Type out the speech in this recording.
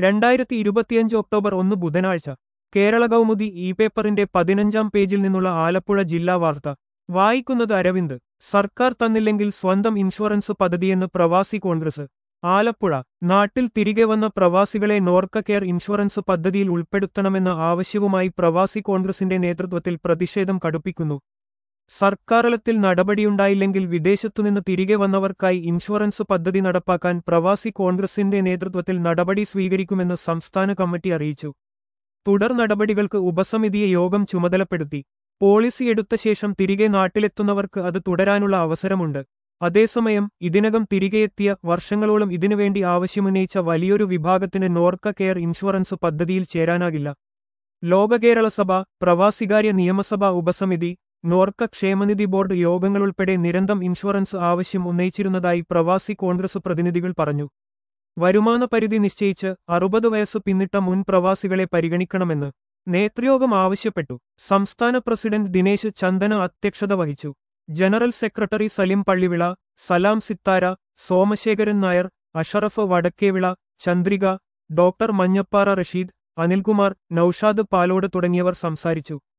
രണ്ടായിരത്തി ഇരുപത്തിയഞ്ച് ഒക്ടോബർ ഒന്ന് ബുധനാഴ്ച കേരള കൗമുദി ഇ പേപ്പറിന്റെ പതിനഞ്ചാം പേജിൽ നിന്നുള്ള ആലപ്പുഴ ജില്ലാ വാർത്ത വായിക്കുന്നത് അരവിന്ദ് സർക്കാർ തന്നില്ലെങ്കിൽ സ്വന്തം ഇൻഷുറൻസ് പദ്ധതിയെന്ന് പ്രവാസി കോൺഗ്രസ് ആലപ്പുഴ നാട്ടിൽ തിരികെ വന്ന പ്രവാസികളെ നോർക്ക കെയർ ഇൻഷുറൻസ് പദ്ധതിയിൽ ഉൾപ്പെടുത്തണമെന്ന ആവശ്യവുമായി പ്രവാസി കോൺഗ്രസിന്റെ നേതൃത്വത്തിൽ പ്രതിഷേധം കടുപ്പിക്കുന്നു സർക്കാരലത്തിൽ നടപടിയുണ്ടായില്ലെങ്കിൽ വിദേശത്തുനിന്ന് തിരികെ വന്നവർക്കായി ഇൻഷുറൻസ് പദ്ധതി നടപ്പാക്കാൻ പ്രവാസി കോൺഗ്രസിന്റെ നേതൃത്വത്തിൽ നടപടി സ്വീകരിക്കുമെന്ന് സംസ്ഥാന കമ്മിറ്റി അറിയിച്ചു തുടർ നടപടികൾക്ക് ഉപസമിതിയെ യോഗം ചുമതലപ്പെടുത്തി പോളിസി എടുത്ത ശേഷം തിരികെ നാട്ടിലെത്തുന്നവർക്ക് അത് തുടരാനുള്ള അവസരമുണ്ട് അതേസമയം ഇതിനകം തിരികെയെത്തിയ വർഷങ്ങളോളം ഇതിനുവേണ്ടി ആവശ്യമുന്നയിച്ച വലിയൊരു വിഭാഗത്തിന് നോർക്ക കെയർ ഇൻഷുറൻസ് പദ്ധതിയിൽ ചേരാനാകില്ല ലോക കേരള സഭ പ്രവാസികാര്യ നിയമസഭാ ഉപസമിതി നോർക്ക ക്ഷേമനിധി ബോർഡ് യോഗങ്ങളുൾപ്പെടെ നിരന്തരം ഇൻഷുറൻസ് ആവശ്യം ഉന്നയിച്ചിരുന്നതായി പ്രവാസി കോൺഗ്രസ് പ്രതിനിധികൾ പറഞ്ഞു വരുമാന പരിധി നിശ്ചയിച്ച് അറുപത് വയസ്സ് പിന്നിട്ട മുൻ പ്രവാസികളെ പരിഗണിക്കണമെന്ന് നേതൃയോഗം ആവശ്യപ്പെട്ടു സംസ്ഥാന പ്രസിഡന്റ് ദിനേശ് ചന്ദന അധ്യക്ഷത വഹിച്ചു general secretary Salim Pallivila Salam Sithara Somasekharan Nair Ashraf Vadakkevila Chandrika doctor Manjappara Rasheed Anilkumar Noushad Palode തുടങ്ങിയവർ സംസാരിച്ചു